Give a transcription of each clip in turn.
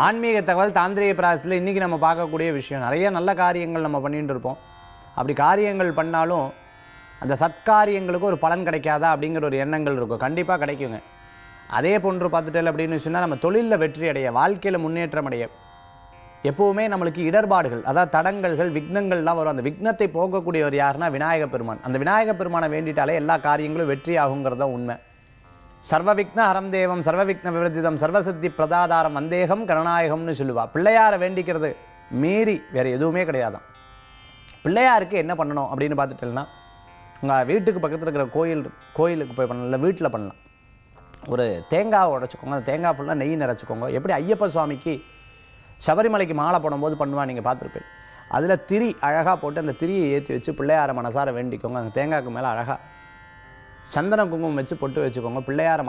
ஆன்மீக தகவல் தாந்திரிக பிராசத்தில் இன்றைக்கி நம்ம பார்க்கக்கூடிய விஷயம் நிறைய நல்ல காரியங்கள் நம்ம பண்ணிட்டு இருப்போம் அப்படி காரியங்கள் பண்ணாலும் அந்த சத்காரியங்களுக்கு ஒரு பலன் கிடைக்காதா அப்படிங்கிற ஒரு எண்ணங்கள் இருக்கும் கண்டிப்பாக கிடைக்குங்க அதே போன்று பார்த்துட்டேன் அப்படின்னு சொன்னால் நம்ம தொழிலில் வெற்றி அடைய வாழ்க்கையில் முன்னேற்றம் அடைய எப்போவுமே நம்மளுக்கு இடர்பாடுகள் அதாவது தடங்கல்கள் விக்னங்கள்லாம் வரும் அந்த விக்னத்தை போக்கக்கூடியவர் யாருன்னா விநாயக பெருமான் அந்த விநாயக பெருமானை வேண்டிட்டாலே எல்லா காரியங்களும் வெற்றி ஆகுங்கிறது தான் உண்மை சர்வ விக்ன ஹரம் தேவம் சர்வ விக்ன விவர்ஜிதம் சர்வசித்தி பிரதாதாரம் வந்தேகம் கருணாயகம்னு சொல்லுவா பிள்ளையாரை வேண்டிக்கிறது மீறி வேற எதுவுமே கிடையாதாம் பிள்ளையாருக்கு என்ன பண்ணணும் அப்படின்னு பார்த்துட்டேன்னா உங்கள் வீட்டுக்கு பக்கத்தில் இருக்கிற கோயில் கோயிலுக்கு போய் பண்ணலாம் இல்லை வீட்டில் பண்ணலாம் ஒரு தேங்காவை உடைச்சிக்கோங்க அந்த தேங்காய் ஃபுல்லாக நெய் நிறச்சிக்கோங்க எப்படி ஐயப்ப சுவாமிக்கு சபரிமலைக்கு மாலை போடும்போது பண்ணுவா நீங்கள் பார்த்துருப்பேன் அதில் திரி அழகாக போட்டு அந்த திரியை ஏற்றி வச்சு பிள்ளையார மனசார வேண்டிக்கோங்க அந்த தேங்காய்க்கு மேலே அழகாக சந்தன குங்குமம் வச்சு பொட்டு வச்சுக்கோங்க பிள்ளையார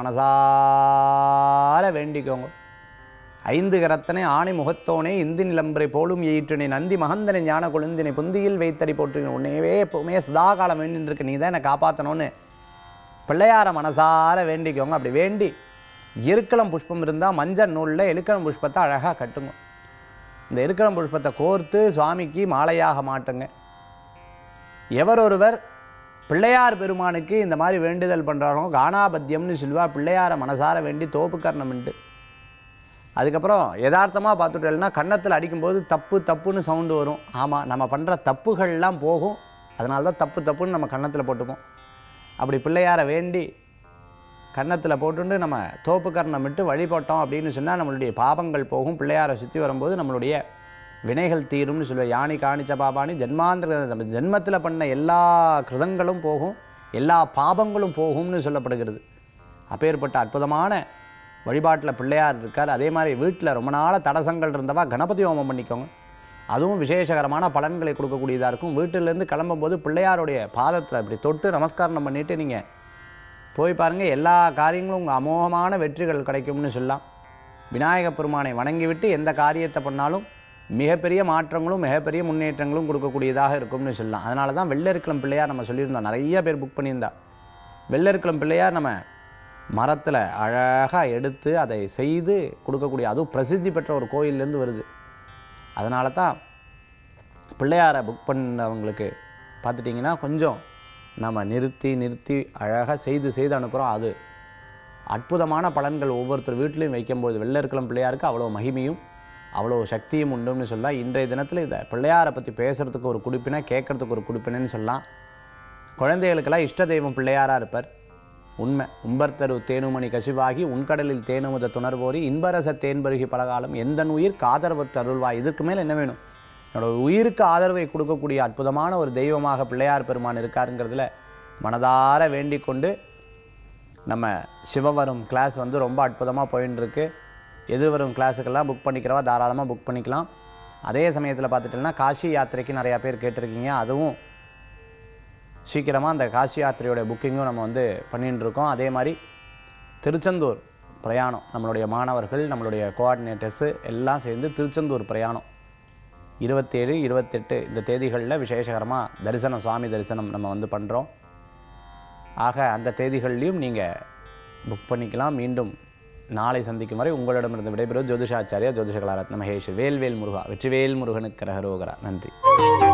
மனசார வேண்டிக்கோங்க ஐந்து கரத்தனை ஆணை முகத்தோனே இந்தி நிலம்பரை போலும் எயிற்றினை நந்தி மகந்தனை ஞான கொழுந்தினை புந்தியில் வைத்தடி போட்டு உன்னையவே எப்பவுமே சதா காலம் வேண்டின்னு இருக்க நீ தான் என்னை காப்பாற்றணும்னு பிள்ளையார மனசார வேண்டிக்கோங்க அப்படி வேண்டி எருக்களம் புஷ்பம் இருந்தால் மஞ்சள் நூலில் எலுக்களம் புஷ்பத்தை அழகாக கட்டுங்க இந்த எருக்களம் புஷ்பத்தை கோர்த்து சுவாமிக்கு மாலையாக மாட்டுங்க எவரொருவர் பிள்ளையார் பெருமானுக்கு இந்த மாதிரி வேண்டுதல் பண்ணுறாரோ கானாபத்தியம்னு சொல்லுவா பிள்ளையாரை மனசார வேண்டி தோப்பு கர்ணம்ன்ட்டு அதுக்கப்புறம் யதார்த்தமாக பார்த்துட்டோம்னா கன்னத்தில் அடிக்கும்போது தப்பு தப்புன்னு சவுண்டு வரும் ஆமாம் நம்ம பண்ணுற தப்புகள்லாம் போகும் அதனால தான் தப்பு தப்புன்னு நம்ம கன்னத்தில் போட்டுப்போம் அப்படி பிள்ளையாரை வேண்டி கன்னத்தில் போட்டுண்டு நம்ம தோப்பு கர்ணம் விட்டு வழிபட்டோம் அப்படின்னு சொன்னால் நம்மளுடைய பாபங்கள் போகும் பிள்ளையாரை சுற்றி வரும்போது நம்மளுடைய வினைகள் தீரும்னு சொல்லுவேன் யானி காணிச்ச பாபானி ஜென்மாந்திர நம்ம ஜென்மத்தில் பண்ண எல்லா கிருதங்களும் போகும் எல்லா பாபங்களும் போகும்னு சொல்லப்படுகிறது அப்பேற்பட்ட அற்புதமான வழிபாட்டில் பிள்ளையார் இருக்கார் அதே மாதிரி வீட்டில் ரொம்ப நாளாக தடசங்கள் இருந்தவா கணபதி ஹோமம் பண்ணிக்கோங்க அதுவும் விசேஷகரமான பலன்களை கொடுக்கக்கூடியதாக இருக்கும் வீட்டிலேருந்து கிளம்பும்போது பிள்ளையாருடைய பாதத்தில் இப்படி தொட்டு நமஸ்காரம் பண்ணிவிட்டு நீங்கள் போய் பாருங்கள் எல்லா காரியங்களும் உங்கள் அமோகமான வெற்றிகள் கிடைக்கும்னு சொல்லலாம் விநாயகப் பெருமானை வணங்கிவிட்டு எந்த காரியத்தை பண்ணாலும் மிகப்பெரிய மாற்றங்களும் மிகப்பெரிய முன்னேற்றங்களும் கொடுக்கக்கூடியதாக இருக்கும்னு சொல்லலாம் அதனால தான் வெள்ளரிக்கிழம் பிள்ளையார் நம்ம சொல்லியிருந்தோம் நிறைய பேர் புக் பண்ணியிருந்தா வெள்ளரிக்கிழம் பிள்ளையார் நம்ம மரத்தில் அழகாக எடுத்து அதை செய்து கொடுக்கக்கூடிய அதுவும் பிரசித்தி பெற்ற ஒரு கோயிலேருந்து வருது அதனால தான் பிள்ளையாரை புக் பண்ணவங்களுக்கு பார்த்துட்டிங்கன்னா கொஞ்சம் நம்ம நிறுத்தி நிறுத்தி அழகாக செய்து செய்து அனுப்புகிறோம் அது அற்புதமான பலன்கள் ஒவ்வொருத்தர் வீட்லேயும் வைக்கும்போது வெள்ளரிக்கிழம் பிள்ளையாருக்கு அவ்வளோ மகிமையும் அவ்வளோ சக்தியும் உண்டுன்னு சொல்லலாம் இன்றைய தினத்தில் இதை பிள்ளையாரை பற்றி பேசுகிறதுக்கு ஒரு குடிப்பினை கேட்குறதுக்கு ஒரு குடிப்பினைன்னு சொல்லலாம் குழந்தைகளுக்கெல்லாம் இஷ்ட தெய்வம் பிள்ளையாராக இருப்பார் உண்மை உம்பர்த்தரு தேனுமணி கசிவாகி உன்கடலில் தேனுமுத துணர்வோரி இன்பரச தேன்பருகி பலகாலம் எந்தன் உயிர் காதரவற்று அருள்வாய் இதுக்கு மேலே என்ன வேணும் என்னோட உயிருக்கு ஆதரவை கொடுக்கக்கூடிய அற்புதமான ஒரு தெய்வமாக பிள்ளையார் பெருமான் இருக்காருங்கிறதுல மனதார வேண்டிக் கொண்டு நம்ம சிவவரும் கிளாஸ் வந்து ரொம்ப அற்புதமாக போயின்னு இருக்கு எதிர்வரும் கிளாஸுக்கெல்லாம் புக் பண்ணிக்கிறவா தாராளமாக புக் பண்ணிக்கலாம் அதே சமயத்தில் பார்த்துட்டோம்னா காசி யாத்திரைக்கு நிறையா பேர் கேட்டிருக்கீங்க அதுவும் சீக்கிரமாக அந்த காசி யாத்திரையோட புக்கிங்கும் நம்ம வந்து பண்ணிட்டு இருக்கோம் அதே மாதிரி திருச்செந்தூர் பிரயாணம் நம்மளுடைய மாணவர்கள் நம்மளுடைய கோஆர்டினேட்டர்ஸு எல்லாம் சேர்ந்து திருச்செந்தூர் பிரயாணம் இருபத்தேழு இருபத்தெட்டு இந்த தேதிகளில் விசேஷகரமாக தரிசனம் சுவாமி தரிசனம் நம்ம வந்து பண்ணுறோம் ஆக அந்த தேதிகள்லையும் நீங்கள் புக் பண்ணிக்கலாம் மீண்டும் நாளை சந்திக்கும் வரை உங்களிடமிருந்து விடைபெறுவது ஜோதிஷாச்சாரியா ஜோதிஷ கலாரத்ன மகேஷ் வேல்வேல் முருகா வெற்றிவேல் முருகனுக்கு ரகரோகரா நன்றி